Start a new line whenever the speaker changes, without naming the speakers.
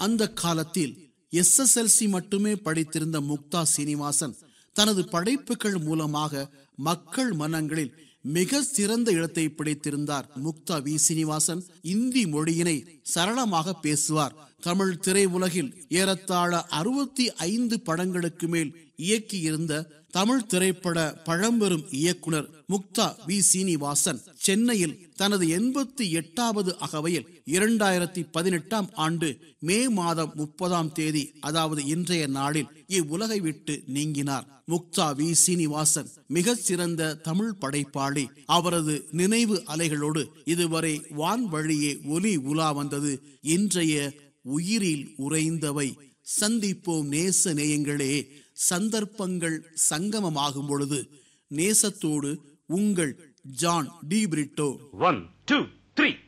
அந்த காலத்தில் எஸ்எஸ்எல்சி மட்டுமே படித்திருந்த முக்தா சீனிவாசன் தனது படைப்புகள் மூலமாக மக்கள் மனங்களில் மிக சிறந்த இடத்தை பிடித்திருந்தார் முக்தா வி சீனிவாசன் இந்தி மொழியினை சரளமாக பேசுவார் தமிழ் திரையுலகில் ஏறத்தாழ அறுபத்தி ஐந்து படங்களுக்கு மேல் இயக்கியிருந்த தமிழ் திரைப்பட பழம்பெரும் இயக்குனர் முக்தா வி சீனிவாசன் சென்னையில் தனது எண்பத்தி எட்டாவது அகவையில் இரண்டாயிரத்தி பதினெட்டாம் ஆண்டு மே மாதம் முப்பதாம் தேதி அதாவது இன்றைய நாளில் இவ்வுலகை விட்டு நீங்கினார் முக்தா வி சீனிவாசன் மிக சிறந்த தமிழ் படைப்பாளி அவரது நினைவு அலைகளோடு இதுவரை வான் வழியே ஒலி உலா வந்தது இன்றைய உயிரில் உறைந்தவை சந்திப்போம் நேச நேயங்களே சந்தர்ப்பங்கள் சங்கமமாகும் பொழுது நேசத்தோடு உங்கள் John D Britto
One, two, three.